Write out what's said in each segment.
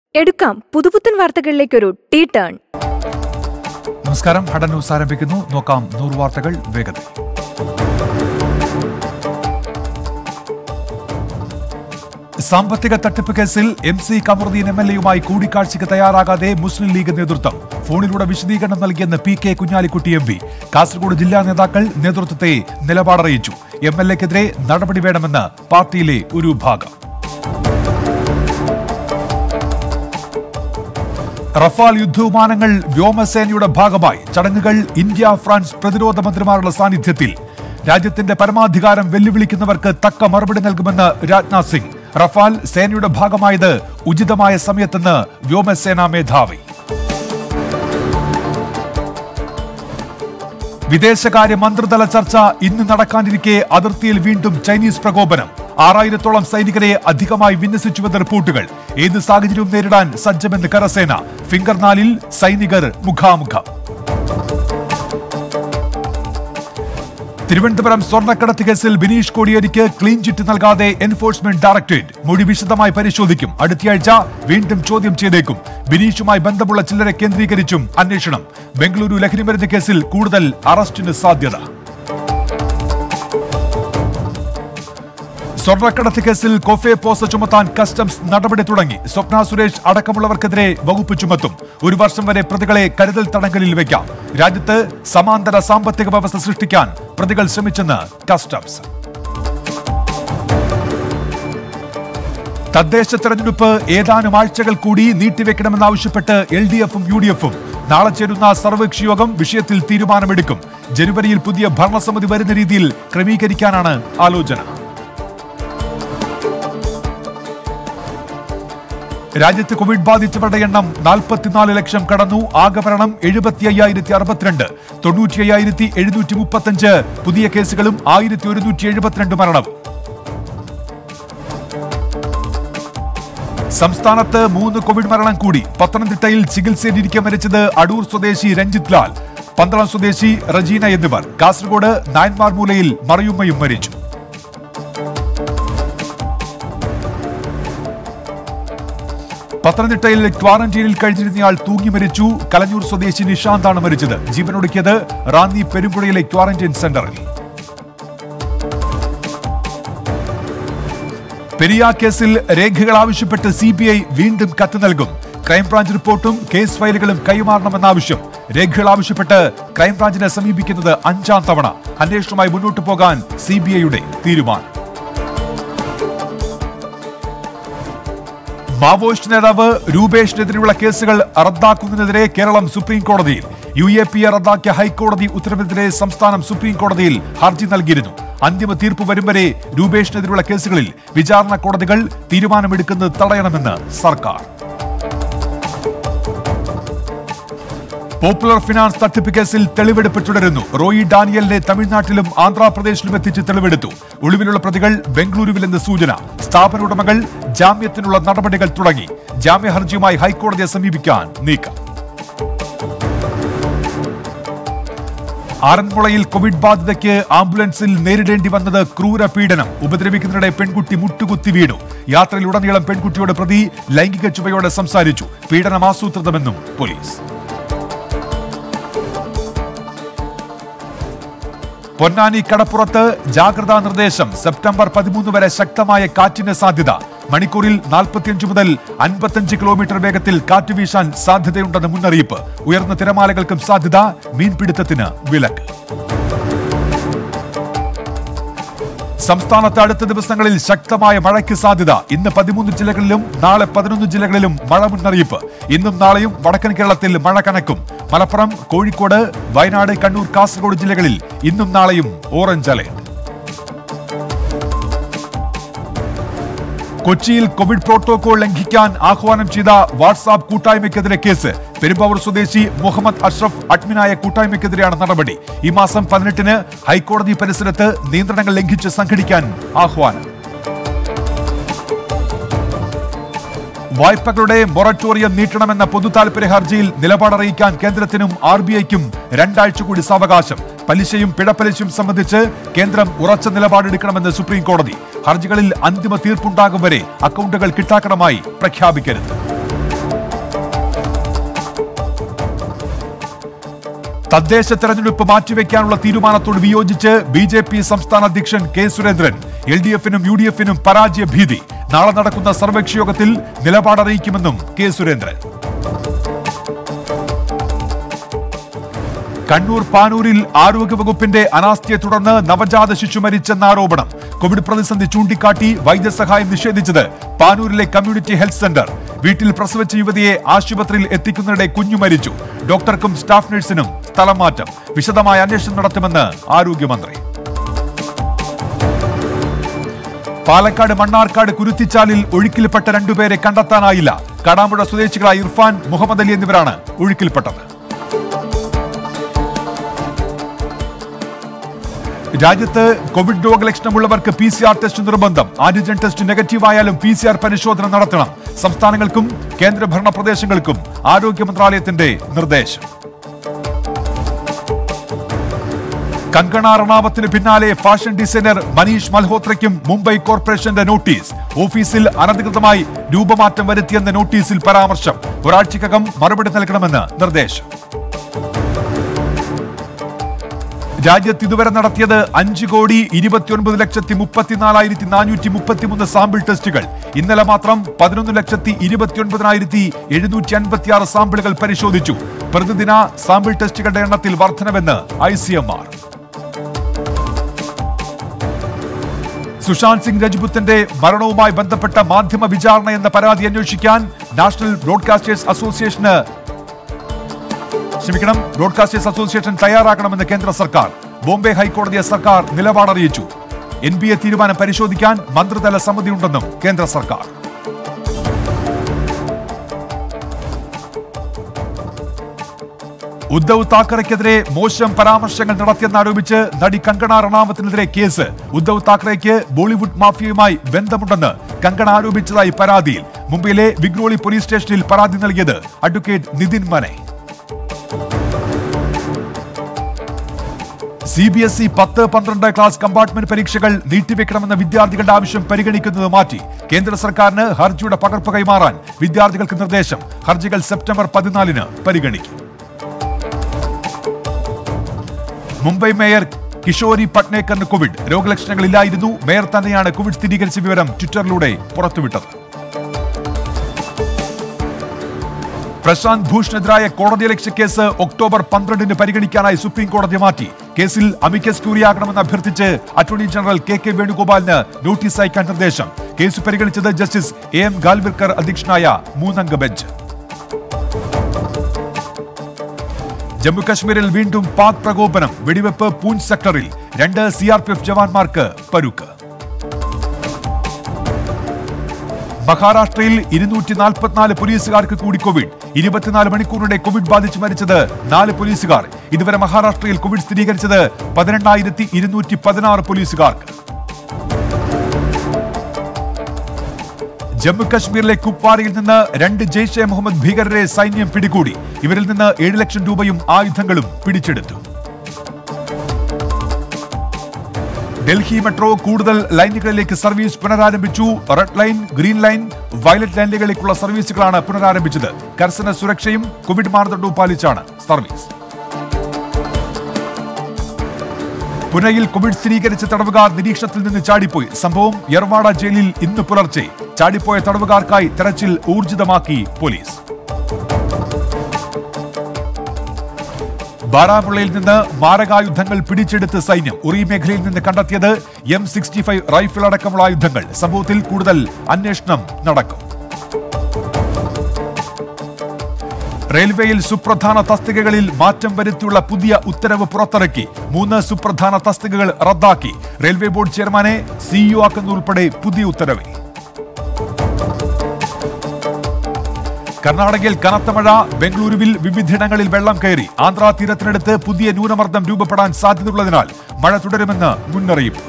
എടുക്കാം പുതുപുത്തൻ വാർത്തകളിലേക്കൊരു tea turn നമസ്കാരം ഹഡ ന്യൂസ് ആരംഭിക്കുന്നു നോക്കാം നൂറ് വാർത്തകൾ വേഗത്തിൽ സാമ്പത്തിക തട്ടിപ്പ് കേസിൽ M C Kamaruddin M L എയുമായി കൂടിക്കാഴ്ചയ്ക്ക് തയ്യാറാകാതെ മുസ്ലിം ലീഗ് നേതൃത്വം ഫോണിലൂടെ വിശദീകരണം നൽകിയെന്ന് P K Kunhalikutty M P Kasaragod ജില്ലാ നേതാക്കൾ നേതൃത്വത്തെ നിലപാടറിയിച്ചു എം എൽ എക്കെതിരെ നടപടി വേണമെന്ന് പാർട്ടിയിലെ ഒരു ഭാഗം റഫാൽ യുദ്ധവിമാനങ്ങൾ വ്യോമസേനയുടെ ഭാഗമായി ചടങ്ങുകൾ ഇന്ത്യ ഫ്രാൻസ് പ്രതിരോധ മന്ത്രിമാരുടെ സാന്നിധ്യത്തിൽ രാജ്യത്തിന്റെ പരമാധികാരം വെല്ലുവിളിക്കുന്നവർക്ക് തക്ക മറുപടി നൽകുമെന്ന് രാജ്നാഥ് സിംഗ് റഫാൽ സേനയുടെ ഭാഗമായത് ഉചിതമായ സമയത്തെന്ന് വ്യോമസേനാ മേധാവി വിദേശകാര്യ മന്ത്രിതല ചർച്ച ഇന്ന് നടക്കാനിരിക്കെ അതിർത്തിയിൽ വീണ്ടും ചൈനീസ് പ്രകോപനം ആറായിരത്തോളം സൈനികരെ അധികമായി വിന്യസിച്ചുവെന്ന റിപ്പോർട്ടുകൾ ഏത് സാഹചര്യവും നേരിടാൻ സജ്ജമെന്ന് കരസേന ഫിംഗർനാലിൽ സൈനികർ മുഖാമുഖം തിരുവനന്തപുരം സ്വർണ്ണക്കടത്ത് കേസിൽ ബിനീഷ് കോടിയേരിക്ക് ക്ലീൻ ചിറ്റ് നൽകാതെ എൻഫോഴ്സ്മെന്റ് ഡയറക്ടറേറ്റ് മൊഴി വിശദമായി പരിശോധിക്കും അടുത്തയാഴ്ച വീണ്ടും ചോദ്യം ചെയ്തേക്കും ബിനീഷുമായി ബന്ധമുള്ള ചിലരെ കേന്ദ്രീകരിച്ചും അന്വേഷണം ബംഗളൂരു ലഹരിമരുന്ന് കേസിൽ കൂടുതൽ അറസ്റ്റിന് സാധ്യത സ്വർണ്ണക്കടത്ത് കേസിൽ കൊഫെ പോസ ചുമത്താൻ കസ്റ്റംസ് നടപടി തുടങ്ങി സ്വപ്ന സുരേഷ് അടക്കമുള്ളവർക്കെതിരെ വകുപ്പ് ചുമത്തും ഒരു വർഷം വരെ പ്രതികളെ കരുതൽ തടങ്കലിൽ വയ്ക്കാം രാജ്യത്ത് സമാന്തര സാമ്പത്തിക വ്യവസ്ഥ സൃഷ്ടിക്കാൻ പ്രതികൾ ശ്രമിച്ചെന്ന് കസ്റ്റംസ് തദ്ദേശ തെരഞ്ഞെടുപ്പ് ഏതാനും ആഴ്ചകൾ കൂടി നീട്ടിവെക്കണമെന്നാവശ്യപ്പെട്ട് എൽ ഡി എഫും യു ഡി എഫും നാളെ ചേരുന്ന സർവകക്ഷി യോഗം വിഷയത്തിൽ തീരുമാനമെടുക്കും ജനുവരിയിൽ പുതിയ ഭരണസമിതി വരുന്ന രീതിയിൽ ക്രമീകരിക്കാനാണ് ആലോചന രാജ്യത്ത് കോവിഡ് ബാധിച്ചവരുടെ എണ്ണം നാൽപ്പത്തിനാല് ലക്ഷം കടന്നു ആകെ മരണം എഴുപത്തി അയ്യായിരത്തി അറുപത്തിരണ്ട് തൊണ്ണൂറ്റി അയ്യായിരത്തി എഴുന്നൂറ്റി മുപ്പത്തഞ്ച് പുതിയ കേസുകളും ആയിരത്തി ഒരുന്നൂറ്റി എഴുപത്തിരണ്ട് മരണവും സംസ്ഥാനത്ത് മൂന്ന് കോവിഡ് മരണം കൂടി പത്തനംതിട്ടയിൽ ചികിത്സയിലിരിക്കെ മരിച്ചത് അടൂർ സ്വദേശി രഞ്ജിത് ലാൽ പന്തളം സ്വദേശി റജീന എന്നിവർ കാസർഗോഡ് നായന്മാർ മൂലയിൽ മറിയുമ്മയും മരിച്ചു പത്തനംതിട്ടയിൽ ക്വാറന്റീനിൽ കഴിഞ്ഞിരുന്നയാൾ തൂങ്ങി മരിച്ചു കലഞ്ഞൂർ സ്വദേശി നിഷാന്താണ് മരിച്ചത് ജീവനൊടുക്കിയത് റാന്നി പെരുമ്പുഴയിലെ ക്വാറന്റൈൻ സെന്ററിൽ പെരിയ കേസിൽ രേഖകൾ ആവശ്യപ്പെട്ട് സി ബി ഐ വീണ്ടും കത്ത് നൽകും ക്രൈംബ്രാഞ്ച് റിപ്പോർട്ടും കേസ് ഫയലുകളും കൈമാറണമെന്ന ആവശ്യം രേഖകൾ ആവശ്യപ്പെട്ട് ക്രൈംബ്രാഞ്ചിനെ സമീപിക്കുന്നത് അഞ്ചാം തവണ അന്വേഷണവുമായി മുന്നോട്ടു പോകാൻ സി ബി ഐയുടെ തീരുമാനം മാവോയിസ്റ്റ് നേതാവ് രൂപേഷിനെതിരെയുള്ള കേസുകൾ റദ്ദാക്കുന്നതിനെതിരെ കേരളം സുപ്രീം കോടതിയിൽ യു എ പി എ റദ്ദാക്കിയ ഹൈക്കോടതി ഉത്തരവിനെതിരെ സംസ്ഥാനം സുപ്രീം കോടതിയിൽ ഹർജി നൽകിയിരുന്നു അന്തിമ തീർപ്പ് വരും വരെ രൂപേഷിനെതിരെയുള്ള കേസുകളിൽ വിചാരണ കോടതികൾ തീരുമാനമെടുക്കുന്നത് തടയണമെന്ന് സർക്കാർ പോപ്പുലർ ഫിനാൻസ് തട്ടിപ്പ് കേസിൽ തെളിവെടുപ്പ് തുടരുന്നു റോയി ഡാനിയലിനെ തമിഴ്നാട്ടിലും ആന്ധ്രാപ്രദേശിലും എത്തിച്ച് തെളിവെടുത്തു ഒളിവിലുള്ള പ്രതികൾ ബംഗളൂരുവിലെന്ന് സൂചന സ്ഥാപന ഉടമകൾ ജാമ്യത്തിനുള്ള നടപടികൾ തുടങ്ങി ജാമ്യ ഹർജിയുമായി ഹൈക്കോടതിയെ സമീപിക്കാൻ നീക്കം ആറന്മുളയിൽ കോവിഡ് ബാധിതയ്ക്ക് ആംബുലൻസിൽ നേരിടേണ്ടി വന്നത് ക്രൂര പീഡനം ഉപദ്രവിക്കുന്നതിനിടെ പെൺകുട്ടി മുട്ടുകുത്തി വീണു യാത്രയിലുടനീളം പെൺകുട്ടിയോട് പ്രതി ലൈംഗിക ചുവയോടെ സംസാരിച്ചു പീഡനം ആസൂത്രിതമെന്നും പോലീസ് പൊന്നാനി കടപ്പുറത്ത് ജാഗ്രതാ നിർദ്ദേശം സെപ്റ്റംബർ പതിമൂന്ന് വരെ ശക്തമായ കാറ്റിന് സാധ്യത മണിക്കൂറിൽ നാൽപ്പത്തിയഞ്ച് മുതൽ അൻപത്തഞ്ച് കിലോമീറ്റർ വേഗത്തിൽ കാറ്റ് വീശാൻ സാധ്യതയുണ്ടെന്ന് മുന്നറിയിപ്പ് ഉയർന്ന തിരമാലകൾക്കും സാധ്യത മീൻപിടുത്തത്തിന് വിലക്ക് സംസ്ഥാനത്ത് അടുത്ത ദിവസങ്ങളിൽ ശക്തമായ മഴയ്ക്ക് സാധ്യത ഇന്ന് പതിമൂന്ന് ജില്ലകളിലും നാളെ പതിനൊന്ന് ജില്ലകളിലും മഴ മുന്നറിയിപ്പ് ഇന്നും നാളെയും വടക്കൻ കേരളത്തിൽ മഴ കനക്കും മലപ്പുറം കോഴിക്കോട് വയനാട് കണ്ണൂർ കാസർഗോഡ് ജില്ലകളിൽ ഇന്നും നാളെയും ഓറഞ്ച് അലേർട്ട് കൊച്ചിയിൽ കോവിഡ് പ്രോട്ടോകോൾ ലംഘിക്കാൻ ആഹ്വാനം ചെയ്ത വാട്സാപ്പ് കൂട്ടായ്മയ്ക്കെതിരെ കേസ് പെരുമ്പാവൂർ സ്വദേശി മുഹമ്മദ് അഷ്റഫ് അഡ്മിനായ കൂട്ടായ്മയ്ക്കെതിരെയാണ് നടപടി ഈ മാസം പതിനെട്ടിന് ഹൈക്കോടതി പരിസരത്ത് നിയന്ത്രണങ്ങൾ ലംഘിച്ച് സംഘടിക്കാൻ ആഹ്വാനം വായ്പകളുടെ മൊറട്ടോറിയം നീട്ടണമെന്ന പൊതു താൽപര്യ ഹർജിയിൽ നിലപാടറിയിക്കാൻ കേന്ദ്രത്തിനും ആർ ബി ഐക്കും രണ്ടാഴ്ച കൂടി സാവകാശം പലിശയും പിഴപ്പലിശയും സംബന്ധിച്ച് കേന്ദ്രം ഉറച്ച നിലപാടെടുക്കണമെന്ന് സുപ്രീം കോടതി ഹർജികളിൽ അന്തിമ തീർപ്പുണ്ടാകും വരെ അക്കൗണ്ടുകൾ കിട്ടാക്കണമായി പ്രഖ്യാപിക്കരുത് തദ്ദേശ തെരഞ്ഞെടുപ്പ് മാറ്റിവെക്കാനുള്ള തീരുമാനത്തോട് വിയോജിച്ച് ബി ജെ പി സംസ്ഥാന അധ്യക്ഷൻ കെ സുരേന്ദ്രൻ എൽ ഡി എഫിനും യു ഡി എഫിനും പരാജയ ഭീതി നാളെ നടക്കുന്ന സർവകക്ഷി യോഗത്തിൽ നിലപാടറിയിക്കുമെന്നും കെ സുരേന്ദ്രൻ കണ്ണൂർ പാനൂരിൽ ആരോഗ്യവകുപ്പിന്റെ അനാസ്ഥയെ തുടർന്ന് നവജാത ശിശു മരിച്ചെന്ന ആരോപണം കോവിഡ് പ്രതിസന്ധി ചൂണ്ടിക്കാട്ടി വൈദ്യസഹായം നിഷേധിച്ചത് പാനൂരിലെ കമ്മ്യൂണിറ്റി ഹെൽത്ത് സെന്റർ വീട്ടിൽ പ്രസവിച്ച യുവതിയെ ആശുപത്രിയിൽ എത്തിക്കുന്നതിനിടെ കുഞ്ഞു മരിച്ചു ഡോക്ടർക്കും സ്റ്റാഫ് നഴ്സിനും സ്ഥലം മാറ്റം വിശദമായ അന്വേഷണം നടത്തുമെന്ന് ആരോഗ്യമന്ത്രി പാലക്കാട് മണ്ണാർക്കാട് കുരുത്തിച്ചാലിൽ ഒഴുക്കിൽപ്പെട്ട രണ്ടുപേരെ കണ്ടെത്താനായില്ല കടാമ്പുഴ സ്വദേശികളായ ഇർഫാൻ മുഹമ്മദ് അലി എന്നിവരാണ് ഒഴുക്കിൽപ്പെട്ടത് രാജ്യത്ത് കോവിഡ് രോഗലക്ഷണമുള്ളവർക്ക് പി സി ആർ ടെസ്റ്റ് നിർബന്ധം ആന്റിജൻ ടെസ്റ്റ് നെഗറ്റീവ് ആയാലും പി സി ആർ പരിശോധന നടത്തണം സംസ്ഥാനങ്ങൾക്കും കേന്ദ്രഭരണ പ്രദേശങ്ങൾക്കും ആരോഗ്യ മന്ത്രാലയത്തിന്റെ നിർദ്ദേശം കങ്കണ റണാവത്തിന് പിന്നാലെ ഫാഷൻ ഡിസൈനർ മനീഷ് മൽഹോത്രയ്ക്കും മുംബൈ കോർപ്പറേഷന്റെ നോട്ടീസ് ഓഫീസിൽ അനധികൃതമായി രൂപമാറ്റം വരുത്തിയെന്ന നോട്ടീസിൽ പരാമർശം ഒരാഴ്ചക്കകം മറുപടി നൽകണമെന്ന് നിർദ്ദേശം രാജ്യത്ത് ഇതുവരെ നടത്തിയത് അഞ്ച് കോടി ഇരുപത്തിയൊൻപത് ലക്ഷത്തി മുപ്പത്തിനാലായിരത്തി നാനൂറ്റി മുപ്പത്തിമൂന്ന് സാമ്പിൾ ടെസ്റ്റുകൾ ഇന്നലെ മാത്രം പതിനൊന്ന് ലക്ഷത്തി ഇരുപത്തിയൊൻപതിനായിരത്തി എഴുന്നൂറ്റി അൻപത്തിയാറ് സാമ്പിളുകൾ പരിശോധിച്ചു പ്രതിദിന സാമ്പിൾ ടെസ്റ്റുകളുടെ എണ്ണത്തിൽ വർധനവെന്ന് I C M R Sushant Singh രജ്പുത്തിന്റെ മരണവുമായി ബന്ധപ്പെട്ട മാധ്യമ വിചാരണ എന്ന പരാതി അന്വേഷിക്കാൻ നാഷണൽ ബ്രോഡ്കാസ്റ്റേഴ്സ് അസോസിയേഷന് ക്ഷമിക്കണം ബ്രോഡ്കാസ്റ്റേഴ്സ് അസോസിയേഷൻ തയ്യാറാക്കണമെന്ന് കേന്ദ്ര സർക്കാർ ബോംബെ ഹൈക്കോടതിയെ സർക്കാർ നിലപാടറിയിച്ചു എൻ ബി എ തീരുമാനം പരിശോധിക്കാൻ മന്ത്രിതല സമിതിയുണ്ടെന്നും കേന്ദ്ര സർക്കാർ ഉദ്ധവ് താക്കറെക്കെതിരെ മോശം പരാമർശങ്ങൾ നടത്തിയെന്നാരോപിച്ച് നടി കങ്കണ റണാവത്തിനെതിരെ കേസ് ഉദ്ധവ് താക്കറെക്ക് ബോളിവുഡ് മാഫിയയുമായി ബന്ധമുണ്ടെന്ന് കങ്കണ ആരോപിച്ചതായി പരാതിയിൽ മുംബൈയിലെ വിഗ്രോളി പോലീസ് സ്റ്റേഷനിൽ പരാതി നൽകിയത് അഡ്വക്കേറ്റ് നിതിൻ മനെ സി ബി എസ് ഇ പത്ത് പന്ത്രണ്ട് ക്ലാസ് കമ്പാർട്ട്മെന്റ് പരീക്ഷകൾ നീട്ടിവെക്കണമെന്ന വിദ്യാർത്ഥികളുടെ ആവശ്യം പരിഗണിക്കുന്നത് മാറ്റി കേന്ദ്ര സർക്കാരിന് ഹർജിയുടെ പകർപ്പ് കൈമാറാൻ വിദ്യാർത്ഥികൾക്ക് നിർദ്ദേശം ഹർജികൾ സെപ്റ്റംബർ പതിനാലിന് പരിഗണിക്കും മുംബൈ മേയർ കിഷോരി പട്നേക്കറിന് കോവിഡ് രോഗലക്ഷണങ്ങളില്ലായിരുന്നു മേയർ തന്നെയാണ് കോവിഡ് സ്ഥിരീകരിച്ച വിവരം ട്വിറ്ററിലൂടെ പുറത്തുവിട്ടത് പ്രശാന്ത് ഭൂഷണെതിരായ കോടതിയലക്ഷ്യ കേസ് ഒക്ടോബർ പന്ത്രണ്ടിന് പരിഗണിക്കാനായി സുപ്രീം കോടതി മാറ്റി കേസിൽ അമിക്കസ് ക്യൂറിയാകണമെന്ന് അഭ്യർത്ഥിച്ച് അറ്റോർണി ജനറൽ കെ കെ വേണുഗോപാലിന് നോട്ടീസ് അയക്കാൻ നിർദ്ദേശം കേസ് പരിഗണിച്ചത് ജസ്റ്റിസ് എ എം ഗാൽവിർക്കർ അധ്യക്ഷനായ മൂന്നംഗ ബെഞ്ച് ജമ്മുകശ്മീരിൽ വീണ്ടും പാക് പ്രകോപനം വെടിവെപ്പ് പൂഞ്ച് സെക്ടറിൽ രണ്ട് സി ആർ പി എഫ് ജവാന്മാർക്ക് പരുക്ക് മഹാരാഷ്ട്രയിൽ ഇരുന്നൂറ്റി നാൽപ്പത്തിനാല് പോലീസുകാർക്ക് കൂടി കോവിഡ് ഇരുപത്തിനാല് മണിക്കൂറിനിടെ കോവിഡ് ബാധിച്ച് മരിച്ചത് നാല് പോലീസുകാർ ഇതുവരെ മഹാരാഷ്ട്രയിൽ കോവിഡ് സ്ഥിരീകരിച്ചത് പതിനെണ്ണായിരത്തി ഇരുന്നൂറ്റി പതിനാറ് പോലീസുകാർക്ക് ജമ്മു കശ്മീരിലെ കുപ്വാരയിൽ നിന്ന് രണ്ട് ജെയ്ഷെ മുഹമ്മദ് ഭീകരരെ സൈന്യം പിടികൂടി ഇവരിൽ നിന്ന് ഏഴ് ലക്ഷം രൂപയും ആയുധങ്ങളും പിടിച്ചെടുത്തു ഡൽഹി മെട്രോ കൂടുതൽ ലൈനുകളിലേക്ക് സർവീസ് പുനരാരംഭിച്ചു red line green line violet ലൈനുകളിലേക്കുള്ള സർവീസുകളാണ് പുനരാരംഭിച്ചത് കർശന സുരക്ഷയും കോവിഡ് മാനദണ്ഡവും പാലിച്ചാണ് സർവീസ് പുനയിൽ കോവിഡ് സ്ഥിരീകരിച്ച തടവുകാർ നിരീക്ഷണത്തിൽ നിന്ന് ചാടിപ്പോയി സംഭവം യർവാഡ ജയിലിൽ ഇന്ന് പുലർച്ചെ ചാടിപ്പോയ തടവുകാർക്കായി തെരച്ചിൽ ഊർജിതമാക്കി പോലീസ് ബാരാമുള്ളയിൽ നിന്ന് മാരകായുധങ്ങൾ പിടിച്ചെടുത്ത് സൈന്യം ഉറി മേഖലയിൽ നിന്ന് കണ്ടെത്തിയത് എം സിക്സ്റ്റി ഫൈവ് റൈഫിൾ അടക്കമുള്ള ആയുധങ്ങൾ സംഭവത്തിൽ കൂടുതൽ അന്വേഷണം നടക്കും റെയിൽവേയിൽ സുപ്രധാന തസ്തികകളിൽ മാറ്റം വരുത്തിയുള്ള പുതിയ ഉത്തരവ് പുറത്തിറക്കി മൂന്ന് സുപ്രധാന തസ്തികകൾ റദ്ദാക്കി റെയിൽവേ ബോർഡ് ചെയർമാനെ സിഇഒ ആക്കുന്നതുൾപ്പെടെ പുതിയ ഉത്തരവിൽ കർണാടകയിൽ കനത്ത മഴ ബംഗളൂരുവിൽ വിവിധയിടങ്ങളിൽ വെള്ളം കയറി ആന്ധ്രാ തീരത്തിനടുത്ത് പുതിയ ന്യൂനമർദ്ദം രൂപപ്പെടാൻ സാധ്യതയുള്ളതിനാൽ മഴ തുടരുമെന്ന് മുന്നറിയിപ്പ്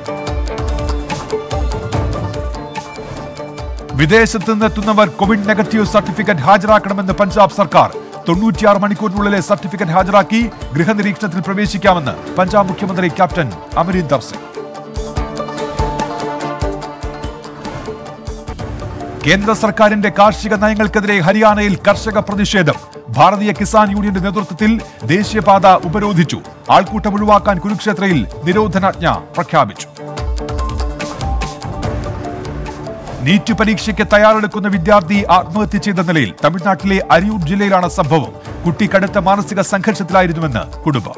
വിദേശത്ത് നിന്നെത്തുന്നവർ കോവിഡ് നെഗറ്റീവ് സർട്ടിഫിക്കറ്റ് ഹാജരാക്കണമെന്ന് പഞ്ചാബ് സർക്കാർ തൊണ്ണൂറ്റിയാറ് മണിക്കൂറിനുള്ളിലെ സർട്ടിഫിക്കറ്റ് ഹാജരാക്കി ഗൃഹനിരീക്ഷണത്തിൽ പ്രവേശിക്കാമെന്ന് പഞ്ചാബ് മുഖ്യമന്ത്രി ക്യാപ്റ്റൻ അമരീന്ദർ സിംഗ് കേന്ദ്ര സർക്കാരിന്റെ കാർഷിക നയങ്ങൾക്കെതിരെ ഹരിയാനയിൽ കർഷക പ്രതിഷേധം ഭാരതീയ കിസാൻ യൂണിയന്റെ നേതൃത്വത്തിൽ ദേശീയപാത ഉപരോധിച്ചു ആൾക്കൂട്ടം ഒഴിവാക്കാൻ കുരുക്ഷേത്രയിൽ നിരോധനാജ്ഞ പ്രഖ്യാപിച്ചു നീറ്റ് പരീക്ഷയ്ക്ക് തയ്യാറെടുക്കുന്ന വിദ്യാർത്ഥി ആത്മഹത്യ ചെയ്ത നിലയിൽ തമിഴ്നാട്ടിലെ അരിയൂർ ജില്ലയിലാണ് സംഭവം കുട്ടി കടുത്ത മാനസിക സംഘർഷത്തിലായിരുന്നുവെന്ന് കുടുംബം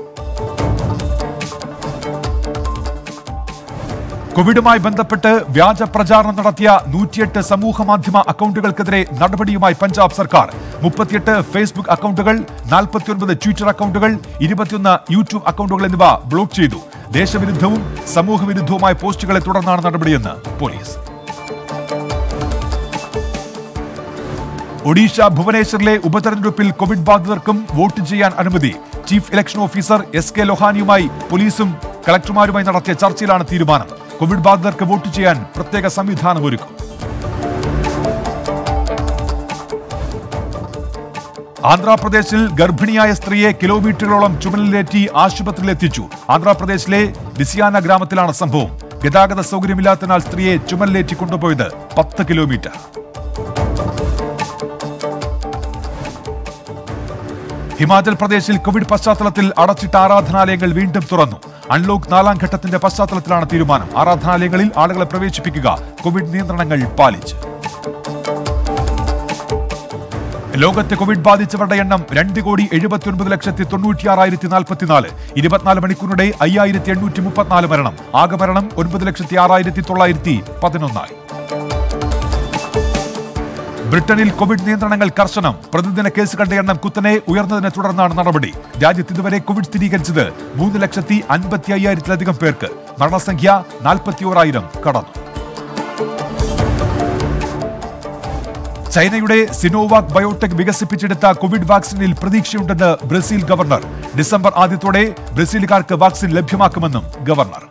കോവിഡുമായി ബന്ധപ്പെട്ട് വ്യാജ പ്രചാരണം നടത്തിയ നൂറ്റിയെട്ട് സമൂഹ മാധ്യമ അക്കൗണ്ടുകൾക്കെതിരെ നടപടിയുമായി പഞ്ചാബ് സർക്കാർ മുപ്പത്തിയെട്ട് ഫേസ്ബുക്ക് അക്കൗണ്ടുകൾ നാൽപ്പത്തിയൊൻപത് ട്വിറ്റർ അക്കൗണ്ടുകൾ ഇരുപത്തിയൊന്ന് യൂട്യൂബ് അക്കൗണ്ടുകൾ എന്നിവ ബ്ലോക്ക് ചെയ്തു ദേശവിരുദ്ധവും സമൂഹവിരുദ്ധവുമായ പോസ്റ്റുകളെ തുടർന്നാണ് നടപടിയെന്ന് പോലീസ് ഒഡീഷ ഭുവനേശ്വറിലെ ഉപതെരഞ്ഞെടുപ്പിൽ കോവിഡ് ബാധിതർക്കും വോട്ട് ചെയ്യാൻ അനുമതി chief election officer S K ലൊഹാനിയുമായി പോലീസും കളക്ടർമാരുമായി നടത്തിയ ചർച്ചയിലാണ് തീരുമാനം കോവിഡ് ബാധിതർക്ക് വോട്ട് ചെയ്യാൻ പ്രത്യേക സംവിധാനം ഒരുക്കും ആന്ധ്രാപ്രദേശിൽ ഗർഭിണിയായ സ്ത്രീയെ കിലോമീറ്ററുകളോളം ചുമലിലേറ്റി ആശുപത്രിയിലെത്തിച്ചു ആന്ധ്രാപ്രദേശിലെ ബിസിയാന ഗ്രാമത്തിലാണ് സംഭവം ഗതാഗത സൗകര്യമില്ലാത്തതിനാൽ സ്ത്രീയെ ചുമലിലേറ്റി കൊണ്ടുപോയത് പത്ത് കിലോമീറ്റർ ഹിമാചൽ പ്രദേശിൽ കോവിഡ് പശ്ചാത്തലത്തിൽ അടച്ചിട്ട ആരാധനാലയങ്ങൾ വീണ്ടും തുറന്നു അൺലോക്ക് നാലാം ഘട്ടത്തിന്റെ പശ്ചാത്തലത്തിലാണ് തീരുമാനം ആരാധനാലയങ്ങളിൽ ആളുകളെ പ്രവേശിപ്പിക്കുക കോവിഡ് നിയന്ത്രണങ്ങൾ പാലിച്ച് ലോകത്ത് കോവിഡ് ബാധിച്ചവരുടെ എണ്ണം രണ്ട് കോടി എഴുപത്തിയൊൻപത് ലക്ഷത്തി തൊണ്ണൂറ്റിയാറായിരത്തി നാൽപ്പത്തിനാല് ഇരുപത്തിനാല് മണിക്കൂറിനിടെ അയ്യായിരത്തി എണ്ണൂറ്റി മുപ്പത്തിനാല് മരണം ആകെ മരണം ഒൻപത് ലക്ഷത്തി ആറായിരത്തി തൊള്ളായിരത്തി പതിനൊന്നായി ബ്രിട്ടനിൽ കോവിഡ് നിയന്ത്രണങ്ങൾ കർശനം പ്രതിദിന കേസുകളുടെ എണ്ണം കുത്തനെ ഉയർന്നതിനെ തുടർന്നാണ് നടപടി രാജ്യത്ത് ഇതുവരെ കോവിഡ് സ്ഥിരീകരിച്ചത് മൂന്ന് ലക്ഷത്തി അൻപത്തി അയ്യായിരത്തിലധികം പേർക്ക് മരണസംഖ്യ നാൽപ്പത്തി ഓരായിരം കടന്നു ചൈനയുടെ സിനോവാക് ബയോടെക് വികസിപ്പിച്ചെടുത്ത കോവിഡ് വാക്സിനിൽ പ്രതീക്ഷയുണ്ടെന്ന് ബ്രസീൽ ഗവർണർ ഡിസംബർ ആദ്യത്തോടെ ബ്രസീലുകാർക്ക് വാക്സിൻ ലഭ്യമാക്കുമെന്നും ഗവർണർ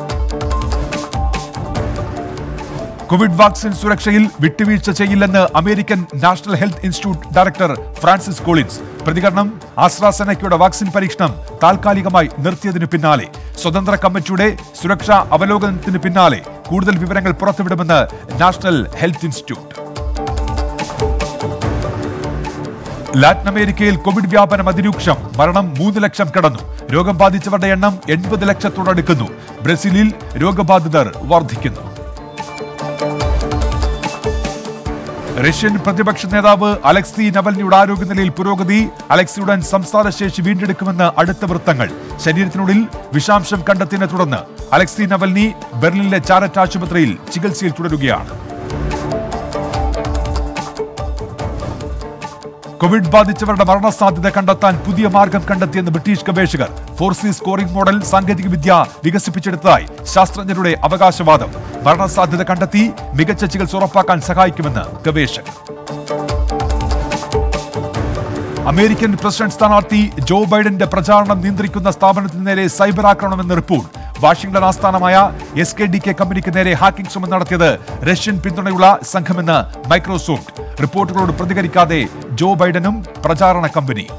കോവിഡ് വാക്സിൻ സുരക്ഷയിൽ വിട്ടുവീഴ്ച ചെയ്യില്ലെന്ന് American National Health Institute director Francis Collins പ്രതികരണം ആസ്ട്രാസെനക്കയുടെ വാക്സിൻ പരീക്ഷണം താൽക്കാലികമായി നിർത്തിയതിനു പിന്നാലെ സ്വതന്ത്ര കമ്മിറ്റിയുടെ സുരക്ഷാ അവലോകനത്തിന് പിന്നാലെ കൂടുതൽ വിവരങ്ങൾ പുറത്തുവിടുമെന്ന് നാഷണൽ ഹെൽത്ത് ഇൻസ്റ്റിറ്റ്യൂട്ട് ലാറ്റിൻ അമേരിക്കയിൽ കോവിഡ് വ്യാപനം അതിരൂക്ഷം മരണം മൂന്ന് ലക്ഷം കടന്നു രോഗം ബാധിച്ചവരുടെ എണ്ണം എൺപത് ലക്ഷത്തോടടുക്കുന്നു ബ്രസീലിൽ രോഗബാധിതർ വർദ്ധിക്കുന്നു റഷ്യൻ പ്രതിപക്ഷ നേതാവ് അലക്സി നവൽനിയുടെ ആരോഗ്യനിലയിൽ പുരോഗതി അലക്സിയുടെ സംസാര ശേഷി വീണ്ടെടുക്കുമെന്ന് അടുത്ത വൃത്തങ്ങൾ ശരീരത്തിനുള്ളിൽ വിഷാംശം കണ്ടെത്തിയതിനെ തുടർന്ന് അലക്സി നവൽനി ബെർലിനിലെ ചാരറ്റ് ആശുപത്രിയിൽ ചികിത്സയിൽ തുടരുകയാണ് കോവിഡ് ബാധിച്ചവരുടെ മരണസാധ്യത കണ്ടെത്താൻ പുതിയ മാർഗം കണ്ടെത്തിയെന്ന് ബ്രിട്ടീഷ് ഗവേഷകർ ഫോർസി സ്കോറിംഗ് മോഡൽ സാങ്കേതിക വിദ്യ വികസിപ്പിച്ചെടുത്തതായി ശാസ്ത്രജ്ഞരുടെ അവകാശവാദം മരണസാധ്യത കണ്ടെത്തി മികച്ച ചികിത്സ ഉറപ്പാക്കാൻ സഹായിക്കുമെന്ന് ഗവേഷകർ അമേരിക്കൻ പ്രസിഡന്റ് സ്ഥാനാർത്ഥി ജോ ബൈഡന്റെ പ്രചാരണം നിയന്ത്രിക്കുന്ന സ്ഥാപനത്തിന് നേരെ സൈബർ ആക്രമണമെന്ന റിപ്പോർട്ട് വാഷിംഗ്ടൺ ആസ്ഥാനമായ എസ് കെ ഡി കെ കമ്പനിക്ക് നേരെ ഹാക്കിംഗ് ശ്രമം നടത്തിയത് റഷ്യൻ പിന്തുണയുള്ള സംഘമെന്ന് മൈക്രോസോഫ്റ്റ് റിപ്പോർട്ടുകളോട് പ്രതികരിക്കാതെ ജോ ബൈഡനും പ്രചാരണ കമ്പനിയും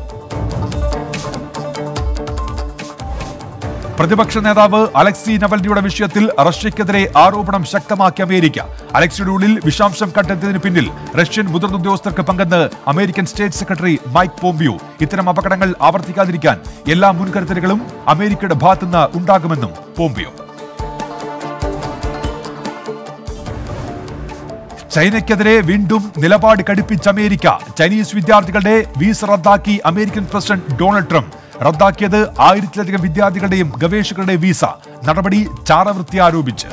പ്രതിപക്ഷ നേതാവ് അലക്സി നവൽനിയുടെ വിഷയത്തിൽ റഷ്യക്കെതിരെ ആരോപണം ശക്തമാക്കി അമേരിക്ക അലക്സിയുടെ ഉള്ളിൽ വിഷാംശം കണ്ടെത്തിയതിന് പിന്നിൽ റഷ്യൻ മുതിർന്ന ഉദ്യോഗസ്ഥർക്ക് പങ്കെന്ന് American State Secretary Mike Pompeo ഇത്തരം അപകടങ്ങൾ ആവർത്തിക്കാതിരിക്കാൻ എല്ലാ മുൻകരുതലുകളും അമേരിക്കയുടെ ഭാഗത്തുനിന്ന് ഉണ്ടാകുമെന്നും പോംപിയോ ചൈനയ്ക്കെതിരെ വീണ്ടും നിലപാട് കടുപ്പിച്ച അമേരിക്ക ചൈനീസ് വിദ്യാർത്ഥികളുടെ വീസ റദ്ദാക്കി അമേരിക്കൻ പ്രസിഡന്റ് ഡൊണാൾഡ് ട്രംപ് റദ്ദാക്കിയത് ആയിരത്തിലധികം വിദ്യാർത്ഥികളുടെയും ഗവേഷകരുടെയും വീസ നടപടി ചാരവൃത്തി ആരോപിച്ച്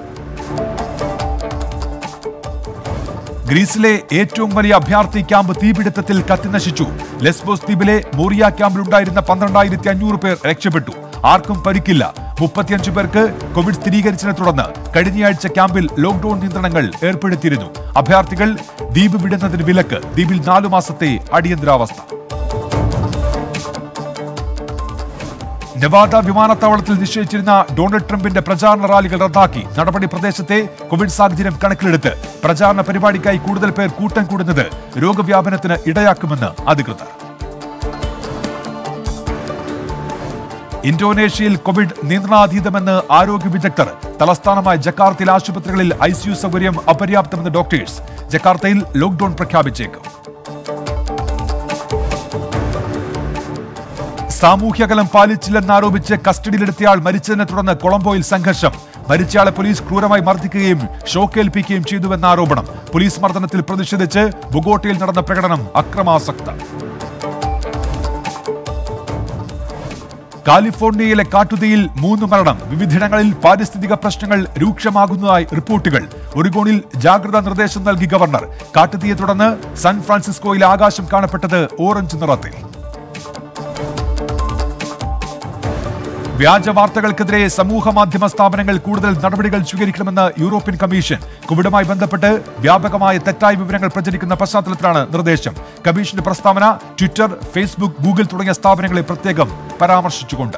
ഗ്രീസിലെ ഏറ്റവും വലിയ അഭയാർത്ഥി ക്യാമ്പ് തീപിടുത്തത്തിൽ കത്തിനശിച്ചു ലെസ്ബോസ് ദ്വീപിലെ മോറിയ ക്യാമ്പിലുണ്ടായിരുന്ന പന്ത്രണ്ടായിരത്തി അഞ്ഞൂറ് പേർ രക്ഷപ്പെട്ടു ആർക്കും പരിക്കില്ല മുപ്പത്തിയഞ്ചു പേർക്ക് കോവിഡ് സ്ഥിരീകരിച്ചതിനെ തുടർന്ന് കഴിഞ്ഞയാഴ്ച ക്യാമ്പിൽ ലോക്ഡൌൺ നിയന്ത്രണങ്ങൾ ഏർപ്പെടുത്തിയിരുന്നു അഭയാർത്ഥികൾ ദ്വീപ് വിടുന്നതിന് വിലക്ക് ദ്വീപിൽ നാലു മാസത്തെ അടിയന്തരാവസ്ഥ നെവാദ വിമാനത്താവളത്തിൽ നിശ്ചയിച്ചിരുന്ന ഡൊണാൾഡ് ട്രംപിന്റെ പ്രചാരണ റാലികൾ റദ്ദാക്കി നടപടി പ്രദേശത്തെ കോവിഡ് സാഹചര്യം കണക്കിലെടുത്ത് പ്രചാരണ പരിപാടിക്കായി കൂടുതൽ പേർ കൂട്ടം കൂടുന്നത് രോഗവ്യാപനത്തിന് ഇടയാക്കുമെന്ന് അധികൃതർ ഇന്തോനേഷ്യയിൽ കോവിഡ് നിയന്ത്രണാതീതമെന്ന് ആരോഗ്യ വിദഗ്ധർ തലസ്ഥാനമായ ജക്കാർത്തയിൽ ആശുപത്രികളിൽ ഐസിയു സൗകര്യം അപര്യാപ്തമെന്ന് ഡോക്ടേഴ്സ് ജക്കാർത്തയിൽ ലോക്ഡൌൺ പ്രഖ്യാപിച്ചേക്കും സാമൂഹ്യകലം പാലിച്ചില്ലെന്നാരോപിച്ച് കസ്റ്റഡിയിലെടുത്തയാൾ മരിച്ചതിനെ തുടർന്ന് കൊളംബോയിൽ സംഘർഷം മരിച്ചയാളെ പോലീസ് ക്രൂരമായി മർദ്ദിക്കുകയും ഷോക്കേൽപ്പിക്കുകയും ചെയ്തുവെന്ന ആരോപണം പോലീസ് മർദ്ദനത്തിൽ പ്രതിഷേധിച്ച് ബുഗോട്ടയിൽ നടന്ന പ്രകടനം അക്രമാസക്ത കാലിഫോർണിയയിലെ കാട്ടുതീയിൽ മൂന്ന് മരണം വിവിധയിടങ്ങളിൽ പാരിസ്ഥിതിക പ്രശ്നങ്ങൾ രൂക്ഷമാകുന്നതായി റിപ്പോർട്ടുകൾ ഒറിഗോണിൽ ജാഗ്രതാ നിർദ്ദേശം നൽകി ഗവർണർ കാട്ടുതീയെ തുടർന്ന് സാൻ ഫ്രാൻസിസ്കോയിലെ ആകാശം കാണപ്പെട്ടത് ഓറഞ്ച് നിറത്തിൽ വ്യാജ വാർത്തകൾക്കെതിരെ സമൂഹ മാധ്യമ സ്ഥാപനങ്ങൾ കൂടുതൽ നടപടികൾ സ്വീകരിക്കണമെന്ന് യൂറോപ്യൻ കമ്മീഷൻ കോവിഡുമായി ബന്ധപ്പെട്ട് വ്യാപകമായ തെറ്റായ വിവരങ്ങൾ പ്രചരിക്കുന്ന പശ്ചാത്തലത്തിലാണ് നിർദ്ദേശം കമ്മീഷന്റെ പ്രസ്താവന ട്വിറ്റർ ഫേസ്ബുക്ക് ഗൂഗിൾ തുടങ്ങിയ സ്ഥാപനങ്ങളെ പ്രത്യേകം പരാമർശിച്ചുകൊണ്ട്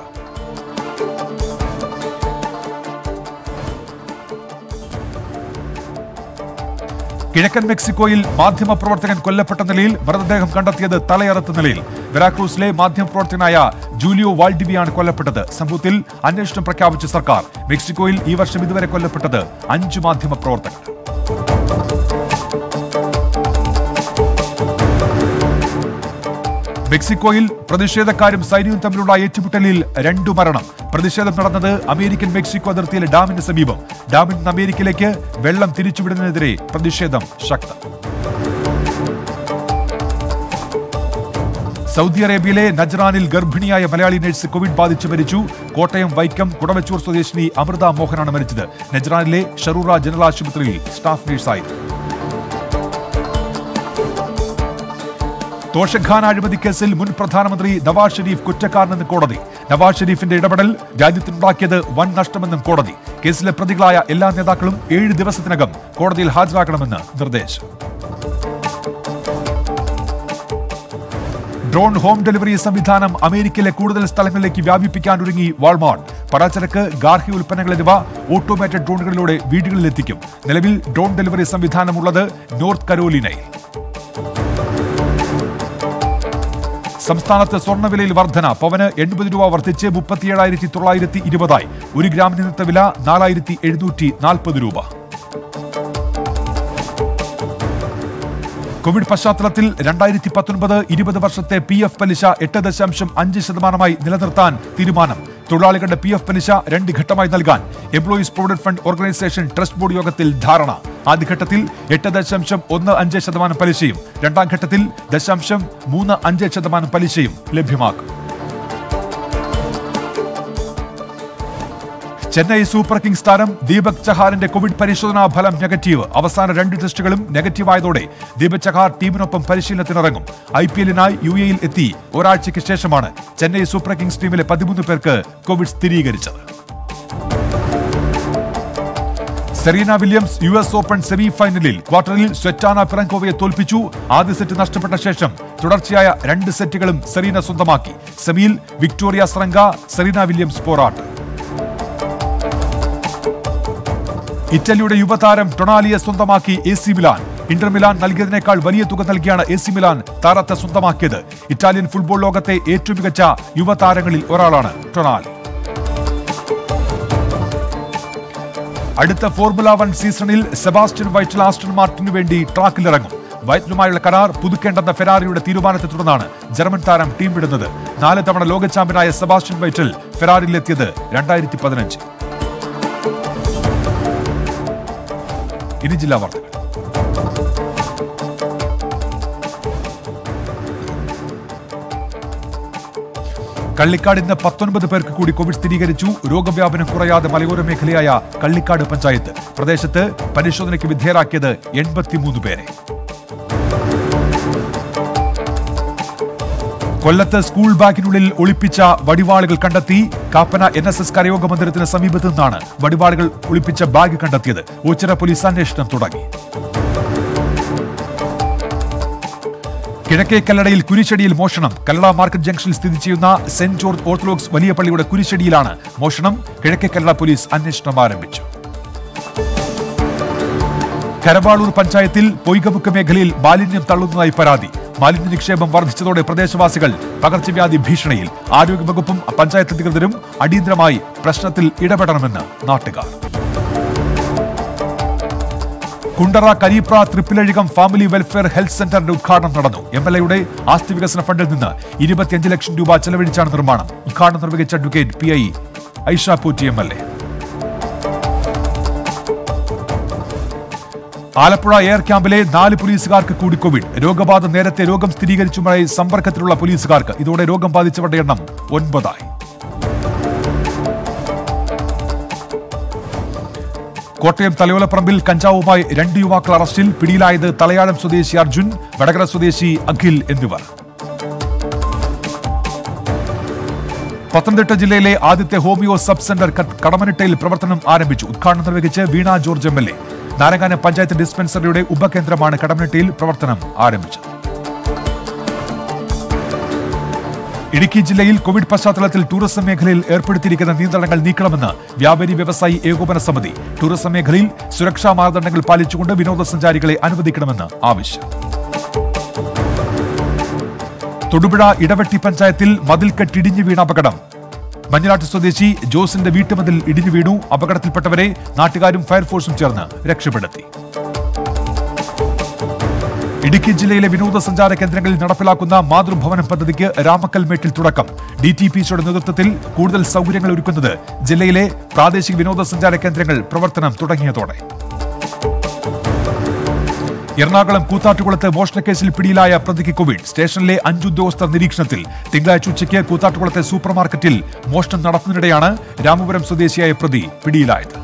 കിഴക്കൻ മെക്സിക്കോയിൽ മാധ്യമപ്രവർത്തകൻ കൊല്ലപ്പെട്ട നിലയിൽ മൃതദേഹം കണ്ടെത്തിയത് തലയറുത്ത നിലയിൽ വെറാക്രൂസിലെ മാധ്യമപ്രവർത്തകനായ ജൂലിയോ വാൾഡിവിയാണ് കൊല്ലപ്പെട്ടത് സംഭവത്തിൽ അന്വേഷണം പ്രഖ്യാപിച്ച സർക്കാർ മെക്സിക്കോയിൽ ഈ വർഷം ഇതുവരെ കൊല്ലപ്പെട്ടത് അഞ്ച് മാധ്യമപ്രവർത്തകർ മെക്സിക്കോയിൽ പ്രതിഷേധക്കാരും സൈന്യവും തമ്മിലുള്ള ഏറ്റുമുട്ടലിൽ രണ്ടു മരണം പ്രതിഷേധം നടന്നത് അമേരിക്കൻ മെക്സിക്കോ അതിർത്തിയിലെ ഡാമിന് സമീപം ഡാമിൽ നിന്ന് അമേരിക്കയിലേക്ക് വെള്ളം തിരിച്ചുവിടുന്നതിനെതിരെ പ്രതിഷേധം ശക്തം സൗദി അറേബ്യയിലെ നജ്റാനിൽ ഗർഭിണിയായ മലയാളി നഴ്സ് കോവിഡ് ബാധിച്ച് മരിച്ചു കോട്ടയം വൈക്കം കുടവച്ചൂർ സ്വദേശിനി അമൃത മോഹനാണ് മരിച്ചത് നജ്റാനിലെ ഷറൂറ ജനറൽ ആശുപത്രിയിൽ സ്റ്റാഫ് നഴ്സായിരുന്നു തോഷഖാൻ അഴിമതി കേസിൽ മുൻ പ്രധാനമന്ത്രി നവാസ് ഷെരീഫ് കുറ്റക്കാരനെന്ന് കോടതി നവാസ് ഷെരീഫിന്റെ ഇടപെടൽ രാജ്യത്തിനുണ്ടാക്കിയത് വൻ നഷ്ടമെന്നും കോടതി കേസിലെ പ്രതികളായ എല്ലാ നേതാക്കളും ഏഴ് ദിവസത്തിനകം കോടതിയിൽ ഹാജരാക്കണമെന്ന് നിർദ്ദേശം ഡ്രോൺ ഹോം ഡെലിവറി സംവിധാനം അമേരിക്കയിലെ കൂടുതൽ സ്ഥലങ്ങളിലേക്ക് വ്യാപിപ്പിക്കാൻ ഒരുങ്ങി വാൾമാർട്ട് പടച്ചരക്ക് ഗാർഹിക ഉൽപ്പന്നങ്ങൾ എന്നിവ ഓട്ടോമാറ്റഡ് ഡ്രോണുകളിലൂടെ വീടുകളിൽ എത്തിക്കും നിലവിൽ ഡ്രോൺ ഡെലിവറി സംവിധാനമുള്ളത് നോർത്ത് കരോലിനയിൽ സംസ്ഥാനത്ത് സ്വർണ്ണവിലയിൽ വർധന പവന് എൺപത് രൂപ വർദ്ധിച്ച് മുപ്പത്തിയേഴായിരത്തി തൊള്ളായിരത്തി ഇരുപതായി ഒരു ഗ്രാമിന് ഇന്നത്തെ വില നാലായിരത്തി എഴുന്നൂറ്റി നാൽപ്പത് രൂപ കോവിഡ് പശ്ചാത്തലത്തിൽ രണ്ടായിരത്തി പത്തൊൻപത് ഇരുപത് വർഷത്തെ പി എഫ് പലിശ എട്ട് ദശാംശം അഞ്ച് ശതമാനമായി നിലനിർത്താൻ തീരുമാനം തൊഴിലാളികളുടെ പി എഫ് പലിശ രണ്ട് ഘട്ടമായി നൽകാൻ Employees Provident Fund Organisation Trust Board യോഗത്തിൽ ധാരണ ആദ്യഘട്ടത്തിൽ എട്ട് ദശാംശം ഒന്ന് അഞ്ച് ശതമാനം പലിശയും രണ്ടാം ഘട്ടത്തിൽ ദശാംശം മൂന്ന് അഞ്ച് ശതമാനം പലിശയും ലഭ്യമാക്കും ചെന്നൈ സൂപ്പർ കിങ്സ് താരം ദീപക് ചഹാറിന്റെ കോവിഡ് പരിശോധനാ ഫലം നെഗറ്റീവ് അവസാന രണ്ട് ടെസ്റ്റുകളും നെഗറ്റീവായതോടെ ദീപക് ചഹാർ ടീമിനൊപ്പം പരിശീലനത്തിനിറങ്ങും ഐ പി എല്ലിനായി യു എയിൽ എത്തി ഒരാഴ്ചയ്ക്ക് ശേഷമാണ് ചെന്നൈ സൂപ്പർ കിങ്സ് ടീമിലെ പതിമൂന്ന് പേർക്ക് കോവിഡ് സ്ഥിരീകരിച്ചത് Serena Williams U S Open semi final ക്വാർട്ടറിൽ സ്വെറ്റാന പിറങ്കോവയെ തോൽപ്പിച്ചു ആദ്യ സെറ്റ് നഷ്ടപ്പെട്ട ശേഷം തുടർച്ചയായ രണ്ട് സെറ്റുകളും സെറീന സ്വന്തമാക്കി സെമിയിൽ വിക്ടോറിയ സ്രംഗ സെറീന വില്യംസ് പോരാട്ടം ഇറ്റലിയുടെ യുവതാരം ടൊണാലിയെ സ്വന്തമാക്കി A C Milan Inter Milan നൽകിയതിനേക്കാൾ വലിയ തുക നൽകിയാണ് എ സി മിലാൻ താരത്തെ സ്വന്തമാക്കിയത് ഇറ്റാലിയൻ ഫുട്ബോൾ ലോകത്തെ ഏറ്റവും മികച്ച യുവതാരങ്ങളിൽ ഒരാളാണ് ടൊണാലി അടുത്ത ഫോർമുല വൺ സീസണിൽ സെബാസ്റ്റ്യൻ വൈറ്റൽ ആസ്റ്റൺ മാർട്ടിനു വേണ്ടി ട്രാക്കിലിറങ്ങും വൈറ്റിലുമായുള്ള കരാർ പുതുക്കേണ്ടെന്ന ഫെരാറിയുടെ തീരുമാനത്തെ തുടർന്നാണ് ജർമ്മൻ താരം ടീം വിടുന്നത് നാല് തവണ ലോക ചാമ്പ്യനായ സെബാസ്റ്റ്യൻ വൈറ്റൽ ഫെറാറിയിലെത്തിയത് രണ്ടായിരത്തി പതിനഞ്ച് ഇനി ജില്ലാ വാർത്തകൾ കള്ളിക്കാട് ഇന്ന് പത്തൊൻപത് പേർക്ക് കൂടി കോവിഡ് സ്ഥിരീകരിച്ചു രോഗവ്യാപനം കുറയാതെ മലയോര മേഖലയായ കള്ളിക്കാട് പഞ്ചായത്ത് പ്രദേശത്ത് പരിശോധനയ്ക്ക് വിധേയരാക്കിയത് എൺപത്തിമൂന്ന് പേരെ കൊല്ലത്ത് സ്കൂൾ ബാഗിനുള്ളിൽ ഒളിപ്പിച്ച വടിവാളുകൾ കണ്ടെത്തി കാപ്പന എൻ എസ് എസ് കരയോഗ മന്ദിരത്തിന് സമീപത്തു നിന്നാണ് വടിവാളുകൾ ഒളിപ്പിച്ച ബാഗ് കണ്ടെത്തിയത് ഓച്ചിറ പോലീസ് അന്വേഷണം തുടങ്ങി കിഴക്കേ കല്ലടയിൽ കുരിശടിയിൽ മോഷണം കല്ലട മാർക്കറ്റ് ജംഗ്ഷനിൽ സ്ഥിതി ചെയ്യുന്ന സെന്റ് ജോർജ് ഓർത്തഡോക്സ് വലിയ പള്ളിയുടെ കുരിശടിയിലാണ് മോഷണം കിഴക്കേ കല്ലട പോലീസ് അന്വേഷണം ആരംഭിച്ചു കരവാളൂർ പഞ്ചായത്തിൽ പൊയ്കമുക്ക് മേഖലയിൽ മാലിന്യം തള്ളുന്നതായി പരാതി മാലിന്യ നിക്ഷേപം വർദ്ധിച്ചതോടെ പ്രദേശവാസികൾ പകർച്ചവ്യാധി ഭീഷണിയിൽ ആരോഗ്യവകുപ്പും പഞ്ചായത്ത് അധികൃതരും അടിയന്തരമായി പ്രശ്നത്തിൽ ഇടപെടണമെന്ന് നാട്ടുകാർ Kundara Kareepra Thrippilazhikam family welfare health സെന്ററിന്റെ ഉദ്ഘാടനം നടന്നു എം എൽ എയുടെ ആസ്തി വികസന ഫണ്ടിൽ നിന്ന് ഇരുപത്തിയഞ്ച് ലക്ഷം രൂപ ചെലവഴിച്ചാണ് നിർമ്മാണം ഉദ്ഘാടനം നിർവഹിച്ച advocate P I Aisha Potty M L A Alappuzha air ക്യാമ്പിലെ നാല് പോലീസുകാർക്ക് കൂടി കോവിഡ് രോഗബാധ നേരത്തെ രോഗം സ്ഥിരീകരിച്ചുമായി സമ്പർക്കത്തിലുള്ള പോലീസുകാർക്ക് ഇതോടെ രോഗം ബാധിച്ചവരുടെ എണ്ണം ഒൻപതായി കോട്ടയം തലയോലപ്പറമ്പിൽ കഞ്ചാവുമായി രണ്ട് യുവാക്കൾ അറസ്റ്റിൽ പിടിയിലായത് തലയാഴം സ്വദേശി അർജുൻ വടകര സ്വദേശി അഖിൽ എന്നിവർ പത്തനംതിട്ട ജില്ലയിലെ ആദ്യത്തെ ഹോമിയോ സബ് സെന്റർ ക- കടമനിട്ടയിൽ പ്രവർത്തനം ആരംഭിച്ചു ഉദ്ഘാടനം നിർവഹിച്ച് Veena George M L A Naranganam panchayat ഡിസ്പെൻസറിയുടെ ഉപകേന്ദ്രമാണ് കടമനിട്ടയിൽ പ്രവർത്തനം ആരംഭിച്ചത് ഇടുക്കി ജില്ലയിൽ കോവിഡ് പശ്ചാത്തലത്തിൽ ടൂറിസം മേഖലയിൽ ഏർപ്പെടുത്തിയിരിക്കുന്ന നിയന്ത്രണങ്ങൾ നീക്കണമെന്ന് വ്യാപാരി വ്യവസായി ഏകോപന സമിതി ടൂറിസം മേഖലയിൽ സുരക്ഷാ മാനദണ്ഡങ്ങൾ പാലിച്ചുകൊണ്ട് വിനോദസഞ്ചാരികളെ അനുവദിക്കണമെന്ന് ആവശ്യം തൊടുപുഴ ഇടവെട്ടി പഞ്ചായത്തിൽ മതിൽക്കെട്ടിടിഞ്ഞു വീണ അപകടം മഞ്ഞനാട്ട് സ്വദേശി ജോസിന്റെ വീട്ടുമതിൽ ഇടിഞ്ഞു വീണു അപകടത്തിൽപ്പെട്ടവരെ നാട്ടുകാരും ഫയർഫോഴ്സും ചേർന്ന് രക്ഷപ്പെടുത്തി ഇടുക്കി ജില്ലയിലെ വിനോദസഞ്ചാര കേന്ദ്രങ്ങളിൽ നടപ്പിലാക്കുന്ന മാതൃഭവനം പദ്ധതിക്ക് രാമക്കൽമേട്ടിൽ തുടക്കം ഡി ടി പി സിയുടെ നേതൃത്വത്തിൽ കൂടുതൽ സൗകര്യങ്ങൾ ഒരുക്കുന്നത് ജില്ലയിലെ പ്രാദേശിക വിനോദസഞ്ചാര കേന്ദ്രങ്ങൾ പ്രവർത്തനം തുടങ്ങിയതോടെ എറണാകുളം കൂത്താട്ടുകുളത്ത് മോഷണക്കേസിൽ പിടിയിലായ പ്രതിക്ക് കോവിഡ് സ്റ്റേഷനിലെ അഞ്ച് ഉദ്യോഗസ്ഥർ നിരീക്ഷണത്തിൽ തിങ്കളാഴ്ച ഉച്ചയ്ക്ക് കൂത്താട്ടുകുളത്തെ സൂപ്പർ മാർക്കറ്റിൽ മോഷണം നടത്തുന്നതിനിടെയാണ് രാമപുരം സ്വദേശിയായ പ്രതി പിടിയിലായത്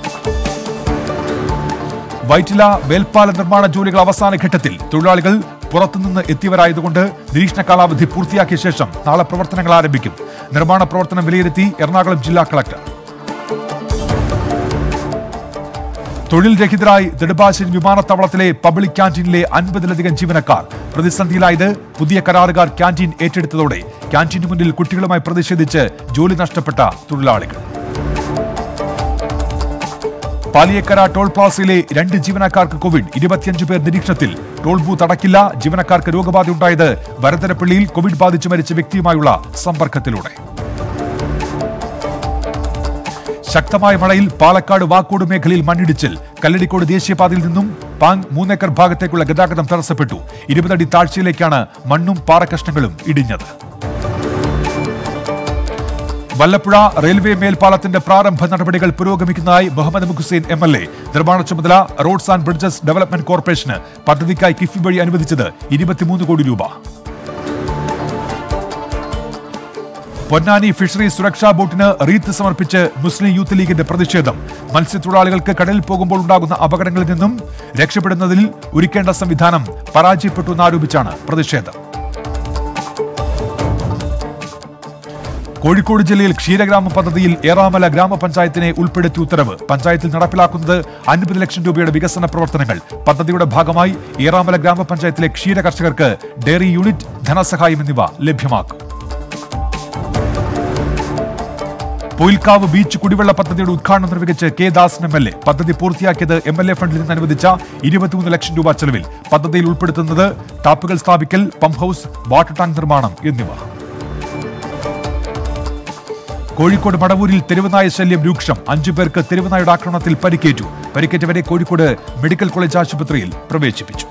വൈറ്റില മേൽപ്പാല നിർമ്മാണ ജോലികൾ അവസാന ഘട്ടത്തിൽ തൊഴിലാളികൾ പുറത്തുനിന്ന് എത്തിയവരായതുകൊണ്ട് നിരീക്ഷണ കാലാവധി പൂർത്തിയാക്കിയ ശേഷം നാളെ പ്രവർത്തനങ്ങൾ ആരംഭിക്കും നിർമ്മാണ പ്രവർത്തനം വിലയിരുത്തി എറണാകുളം ജില്ലാ കളക്ടർ തൊഴിൽ രഹിതരായി നെടുമ്പാശ്ശേരി വിമാനത്താവളത്തിലെ പബ്ലിക് ക്യാന്റീനിലെ അൻപതിലധികം ജീവനക്കാർ പ്രതിസന്ധിയിലായത് പുതിയ കരാറുകാർ ക്യാന്റീൻ ഏറ്റെടുത്തതോടെ ക്യാന്റീന് മുന്നിൽ കുട്ടികളുമായി പ്രതിഷേധിച്ച് ജോലി നഷ്ടപ്പെട്ട തൊഴിലാളികൾ പാലിയേക്കര ടോൾ പ്ലാസയിലെ രണ്ട് ജീവനക്കാർക്ക് കോവിഡ് ഇരുപത്തിയഞ്ച് പേർ നിരീക്ഷണത്തിൽ ടോൾ ബൂത്ത് അടക്കില്ല ജീവനക്കാർക്ക് രോഗബാധയുണ്ടായത് വരന്തരപ്പള്ളിയിൽ കോവിഡ് ബാധിച്ച് മരിച്ച വ്യക്തിയുമായുള്ള സമ്പർക്കത്തിലൂടെ ശക്തമായ മഴയിൽ പാലക്കാട് വാക്കോട് മേഖലയിൽ മണ്ണിടിച്ചിൽ കല്ലടിക്കോട് ദേശീയപാതയിൽ നിന്നും പാങ് മൂന്നേക്കർ ഭാഗത്തേക്കുള്ള ഗതാഗതം തടസ്സപ്പെട്ടു ഇരുപതടി താഴ്ചയിലേക്കാണ് മണ്ണും പാറക്കഷ്ണങ്ങളും ഇടിഞ്ഞത് വല്ലപ്പുഴ റെയിൽവേ മേൽപ്പാലത്തിന്റെ പ്രാരംഭ നടപടികൾ പുരോഗമിക്കുന്നതായി Muhammad Muhsin M L A നിർമ്മാണ ചുമതല റോഡ്സ് ആൻഡ് ബ്രിഡ്ജസ് ഡെവലപ്മെന്റ് കോർപ്പറേഷന് പദ്ധതിക്കായി കിഫ്ബി വഴി അനുവദിച്ചത് ഇരുപത്തിമൂന്ന് കോടി രൂപ പൊന്നാനി ഫിഷറി സുരക്ഷാ ബോട്ടിന് റീത്ത് സമർപ്പിച്ച് മുസ്ലിം യൂത്ത് ലീഗിന്റെ പ്രതിഷേധം മത്സ്യത്തൊഴിലാളികൾക്ക് കടലിൽ പോകുമ്പോൾ ഉണ്ടാകുന്ന അപകടങ്ങളിൽ നിന്നും രക്ഷപ്പെടുന്നതിൽ ഒരുക്കേണ്ട സംവിധാനം പരാജയപ്പെട്ടു എന്നാരോപിച്ചാണ് പ്രതിഷേധം കോഴിക്കോട് ജില്ലയിൽ ക്ഷീരഗ്രാമ പദ്ധതിയിൽ ഏറാമല ഗ്രാമപഞ്ചായത്തിനെ ഉൾപ്പെടുത്തി ഉത്തരവ് പഞ്ചായത്തിൽ നടപ്പിലാക്കുന്നത് അൻപത് ലക്ഷം രൂപയുടെ വികസന പ്രവർത്തനങ്ങൾ പദ്ധതിയുടെ ഭാഗമായി ഏറാമല ഗ്രാമപഞ്ചായത്തിലെ ക്ഷീര കർഷകർക്ക് ഡയറി യൂണിറ്റ് ധനസഹായം എന്നിവ ലഭ്യമാക്കും പൊയിൽക്കാവ് ബീച്ച് കുടിവെള്ള പദ്ധതിയുടെ ഉദ്ഘാടനം നിർവഹിച്ച് K Dasan M L A പദ്ധതി പൂർത്തിയാക്കിയത് എം എൽ എ ഫണ്ടിൽ നിന്ന് അനുവദിച്ച ഇരുപത്തിമൂന്ന് ലക്ഷം രൂപ ചെലവിൽ പദ്ധതിയിൽ ഉൾപ്പെടുത്തുന്നത് ടാപ്പുകൾ സ്ഥാപിക്കൽ പമ്പ് ഹൌസ് വാട്ടർ ടാങ്ക് നിർമ്മാണം എന്നിവ കോഴിക്കോട് മടവൂരിൽ തെരുവുനായ ശല്യം രൂക്ഷം അഞ്ചു പേർക്ക് തെരുവുനായുടെ ആക്രമണത്തിൽ പരിക്കേറ്റു പരിക്കേറ്റവരെ കോഴിക്കോട് മെഡിക്കൽ കോളേജ് ആശുപത്രിയിൽ പ്രവേശിപ്പിച്ചു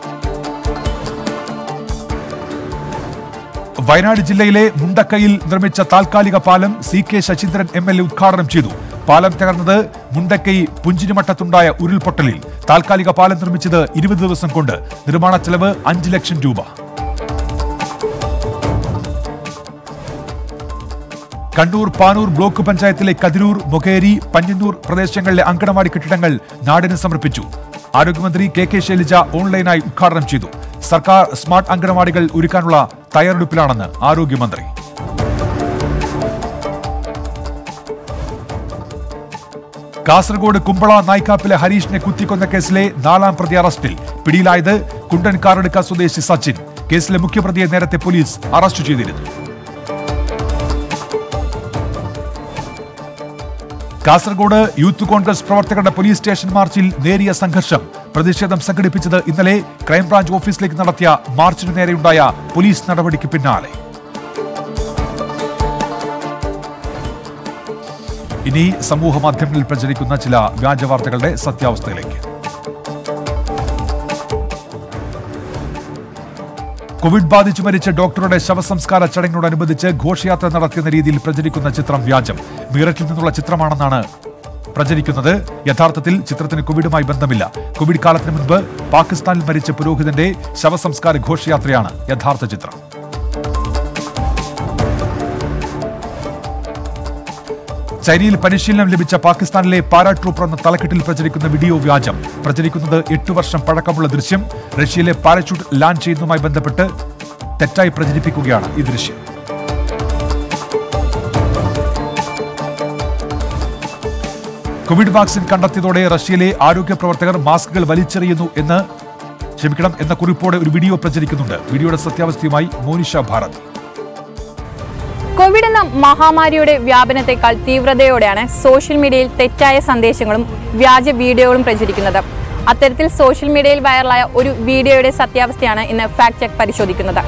വയനാട് ജില്ലയിലെ മുണ്ടക്കയിൽ നിർമ്മിച്ച താൽക്കാലിക പാലം C K Saseendran M L A ഉദ്ഘാടനം ചെയ്തു പാലം തകർന്നത് മുണ്ടക്കൈ പുഞ്ചിരിമട്ടത്തുണ്ടായ ഉരുൾപൊട്ടലിൽ താൽക്കാലിക പാലം നിർമ്മിച്ചത് ഇരുപത് ദിവസം കൊണ്ട് നിർമ്മാണ ചെലവ് അഞ്ച് ലക്ഷം രൂപ കണ്ണൂർ പാനൂർ ബ്ലോക്ക് പഞ്ചായത്തിലെ കതിരൂർ മൊകേരി പഞ്ഞന്നൂർ പ്രദേശങ്ങളിലെ അങ്കണവാടി കെട്ടിടങ്ങൾ നാടിന് സമർപ്പിച്ചു ആരോഗ്യമന്ത്രി കെ കെ ശൈലജ ഓൺലൈനായി ഉദ്ഘാടനം ചെയ്തു സർക്കാർ സ്മാർട്ട് അങ്കണവാടികൾ ഒരുക്കാനുള്ള തയ്യാറെടുപ്പിലാണെന്ന് ആരോഗ്യമന്ത്രി കാസർഗോഡ് കുമ്പള നായ്ക്കാപ്പിലെ ഹരീഷിനെ കുത്തിക്കൊന്ന കേസിലെ നാലാം പ്രതി അറസ്റ്റിൽ പിടിയിലായത് കുണ്ടൻ കാറടുക്ക സ്വദേശി സച്ചിൻ കേസിലെ മുഖ്യപ്രതിയെ നേരത്തെ പോലീസ് അറസ്റ്റ് ചെയ്തിരുന്നു കാസർഗോഡ് യൂത്ത് കോൺഗ്രസ് പ്രവർത്തകരുടെ പോലീസ് സ്റ്റേഷൻ മാർച്ചിൽ നേരിയ സംഘർഷം പ്രതിഷേധം സംഘടിപ്പിച്ചത് ഇന്നലെ ക്രൈംബ്രാഞ്ച് ഓഫീസിലേക്ക് നടത്തിയ മാർച്ചിനു നേരെയുണ്ടായ പോലീസ് നടപടിക്ക് പിന്നാലെ ഇനി സമൂഹ മാധ്യമങ്ങളിൽ പ്രചരിക്കുന്ന ചില വ്യാജ വാർത്തകളുടെ സത്യാവസ്ഥയിലേക്ക് കോവിഡ് ബാധിച്ചു മരിച്ച ഡോക്ടറുടെ ശവസംസ്കാര ചടങ്ങിനോടനുബന്ധിച്ച് ഘോഷയാത്ര നടത്തിയെന്ന രീതിയിൽ പ്രചരിക്കുന്ന ചിത്രം വ്യാജം മീററ്റിൽ നിന്നുള്ള ചിത്രമാണെന്നാണ് പ്രചരിക്കുന്നത് യഥാർത്ഥത്തിൽ ചിത്രത്തിന് കോവിഡുമായി ബന്ധമില്ല കോവിഡ് കാലത്തിന് മുൻപ് പാകിസ്ഥാനിൽ മരിച്ച പുരോഹിതന്റെ ശവസംസ്കാര ഘോഷയാത്രയാണ് യഥാർത്ഥ ചിത്രം ചൈനയിൽ പരിശീലനം ലഭിച്ച പാകിസ്ഥാനിലെ പാരാട്രൂപ്പർ എന്ന തലക്കെട്ടിൽ പ്രചരിക്കുന്ന വീഡിയോ വ്യാജം പ്രചരിക്കുന്നത് എട്ടു വർഷം പഴക്കമുള്ള ദൃശ്യം റഷ്യയിലെ പാരച്യൂട്ട് ലാൻഡ് ചെയ്യുന്നതുമായി ബന്ധപ്പെട്ട് തെറ്റായി പ്രചരിപ്പിക്കുകയാണ് ഈ ദൃശ്യം കോവിഡ് വാക്സിൻ കണ്ടെത്തിയതോടെ റഷ്യയിലെ ആരോഗ്യ പ്രവർത്തകർ മാസ്കുകൾ വലിച്ചെറിയുന്നു എന്ന് ക്ഷമിക്കണം എന്ന കുറിപ്പോടെ ഒരു വീഡിയോ പ്രചരിക്കുന്നുണ്ട് വീഡിയോയുടെ സത്യാവസ്ഥയുമായി മോനിഷ ഭാരത് കോവിഡ് എന്ന മഹാമാരിയുടെ വ്യാപനത്തെക്കാൾ തീവ്രതയോടെയാണ് സോഷ്യൽ മീഡിയയിൽ തെറ്റായ സന്ദേശങ്ങളും വ്യാജ വീഡിയോകളും പ്രചരിക്കുന്നത് അത്തരത്തിൽ സോഷ്യൽ മീഡിയയിൽ വൈറലായ ഒരു വീഡിയോയുടെ സത്യാവസ്ഥയാണ് ഇന്ന് ഫാക്ട് ചെക്ക് പരിശോധിക്കുന്നത്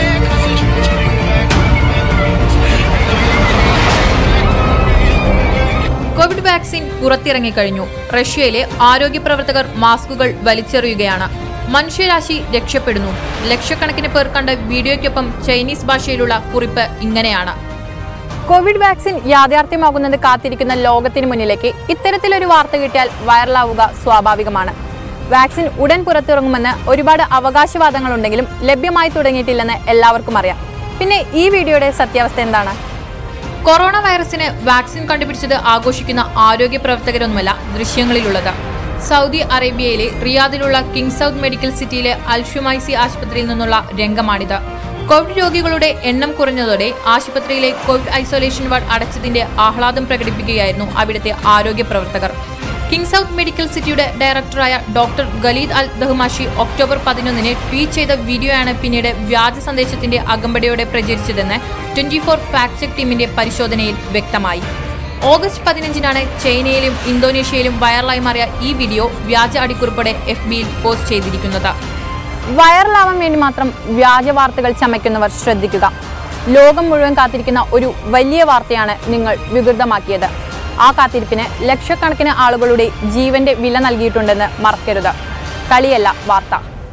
കോവിഡ് വാക്സിൻ പുറത്തിറങ്ങിക്കഴിഞ്ഞു റഷ്യയിലെ ആരോഗ്യ പ്രവർത്തകർ മാസ്കുകൾ വലിച്ചെറിയുകയാണ് മനുഷ്യരാശി രക്ഷപ്പെടുന്നു ലക്ഷക്കണക്കിന് പേർ കണ്ട വീഡിയോയ്ക്കൊപ്പം ചൈനീസ് ഭാഷയിലുള്ള കുറിപ്പ് ഇങ്ങനെയാണ് കോവിഡ് വാക്സിൻ യാഥാർത്ഥ്യമാകുന്നത് കാത്തിരിക്കുന്ന ലോകത്തിന് മുന്നിലേക്ക് ഇത്തരത്തിലൊരു വാർത്ത കിട്ടിയാൽ വൈറലാവുക സ്വാഭാവികമാണ് വാക്സിൻ ഉടൻ പുറത്തിറങ്ങുമെന്ന് ഒരുപാട് അവകാശവാദങ്ങളുണ്ടെങ്കിലും ലഭ്യമായി തുടങ്ങിയിട്ടില്ലെന്ന് എല്ലാവർക്കും അറിയാം പിന്നെ ഈ വീഡിയോയുടെ സത്യാവസ്ഥ എന്താണ് കൊറോണ വൈറസിന് വാക്സിൻ കണ്ടുപിടിച്ചത് ആഘോഷിക്കുന്ന ആരോഗ്യ പ്രവർത്തകരൊന്നുമല്ല ദൃശ്യങ്ങളിലുള്ളത് സൗദി അറേബ്യയിലെ റിയാദിലുള്ള കിങ് സൗദ് മെഡിക്കൽ സിറ്റിയിലെ അൽഷുമൈസി ആശുപത്രിയിൽ നിന്നുള്ള രംഗമാണിത് കോവിഡ് രോഗികളുടെ എണ്ണം കുറഞ്ഞതോടെ ആശുപത്രിയിലെ കോവിഡ് ഐസൊലേഷൻ വാർഡ് അടച്ചതിന്റെ ആഹ്ലാദം പ്രകടിപ്പിക്കുകയായിരുന്നു അവിടുത്തെ ആരോഗ്യ പ്രവർത്തകർ കിങ് സൗത്ത് മെഡിക്കൽ സിറ്റിയുടെ ഡയറക്ടറായ doctor Khalid Al Dahmashi October പതിനൊന്നിന് ട്വീറ്റ് ചെയ്ത വീഡിയോയാണ് പിന്നീട് വ്യാജ സന്ദേശത്തിന്റെ അകമ്പടിയോടെ പ്രചരിച്ചതെന്ന് ട്വന്റി ഫോർ ഫാക്ട് ചെക്ക് ടീമിന്റെ പരിശോധനയിൽ വ്യക്തമായി ഓഗസ്റ്റ് പതിനഞ്ചിനാണ് ചൈനയിലും ഇന്തോനേഷ്യയിലും വൈറലായി മാറിയ ഈ വീഡിയോ വ്യാജ അടിക്കുറിപ്പോടെ എഫ് ബിയിൽ പോസ്റ്റ് ചെയ്തിരിക്കുന്നത് വൈറലാവാൻ വേണ്ടി മാത്രം വ്യാജ വാർത്തകൾ ചമയ്ക്കുന്നവർ ശ്രദ്ധിക്കുക ലോകം മുഴുവൻ കാത്തിരിക്കുന്ന ഒരു വലിയ വാർത്തയാണ് നിങ്ങൾ വികൃതമാക്കിയത് ആ കാത്തിരിപ്പിന് ലക്ഷക്കണക്കിന് ആളുകളുടെ ജീവന്റെ വില നൽകിയിട്ടുണ്ടെന്ന് മറക്കരുത് കളിയല്ല വാർത്ത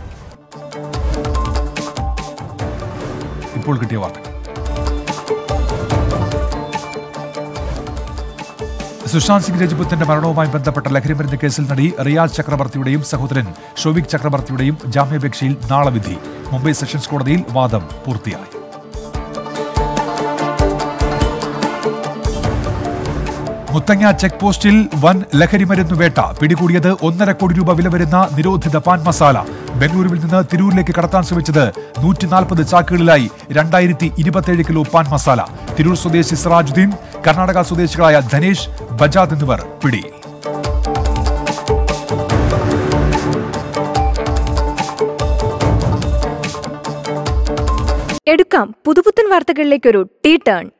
ഇപ്പോൾ കിട്ടിയ വാർത്തകൾ സുശാന്ത് സിംഗ് രജപുത്തിന്റെ മരണവുമായി ബന്ധപ്പെട്ട ലഹരിമരുന്ന് കേസിൽ നടി റിയാസ് ചക്രവർത്തിയുടെയും സഹോദരൻ ഷോവിക് ചക്രവർത്തിയുടെയും ജാമ്യാപേക്ഷയിൽ നാളെ വിധി മുംബൈ സെഷൻസ് കോടതിയിൽ വാദം പൂർത്തിയായി മുത്തങ്ങ ചെക്ക് പോസ്റ്റിൽ വൻ ലഹരിമരുന്ന് വേട്ട പിടികൂടിയത് ഒന്നര കോടി രൂപ വില വരുന്ന നിരോധിത പാൻ മസാല ബംഗളൂരുവിൽ നിന്ന് തിരൂരിലേക്ക് കടത്താൻ ശ്രമിച്ചത് നൂറ്റി നാൽപ്പത് ചാക്കുകളിലായി രണ്ടായിരത്തി ഇരുപത്തിയേഴ് കിലോ പാൻ മസാല തിരൂർ സ്വദേശി സിറാജുദ്ദീൻ കർണാടക സ്വദേശികളായ ധനേഷ് ബജാദ് എന്നിവർ പിടിയിൽ എടുക്കാം പുതുപുത്തൻ വാർത്തകളിലേക്കൊരു ടീ ടേൺ